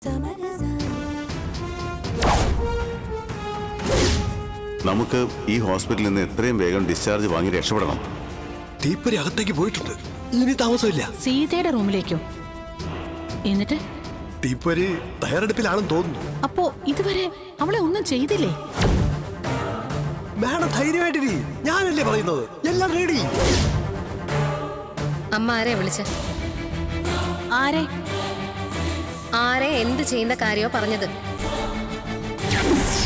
നമുക്ക് ഈ ഹോസ്പിറ്റലിൽ നിന്ന് എത്രയും വേഗം ഡിസ്ചാർജ് വാങ്ങി രക്ഷപ്പെടണം തീപ്പൊരി അകത്തേക്ക് പോയിട്ടുണ്ട് ഇനി താമസമില്ല സീതയുടെ റൂമിലേക്കോ എന്നിട്ട് തീപ്പൊരി തയ്യാറെടുപ്പിലാണെന്ന് തോന്നുന്നു അപ്പോ ഇതുവരെ അവളെ ഒന്നും ചെയ്തില്ലേ മാഡം ധൈര്യമായിട്ടിരി ഞാനല്ലേ പറയുന്നത് എല്ലാം റെഡി അമ്മ ആരെ വിളിച്ച ആരെ ആരെ എന്ത് ചെയ്യുന്ന കാര്യോ പറഞ്ഞത്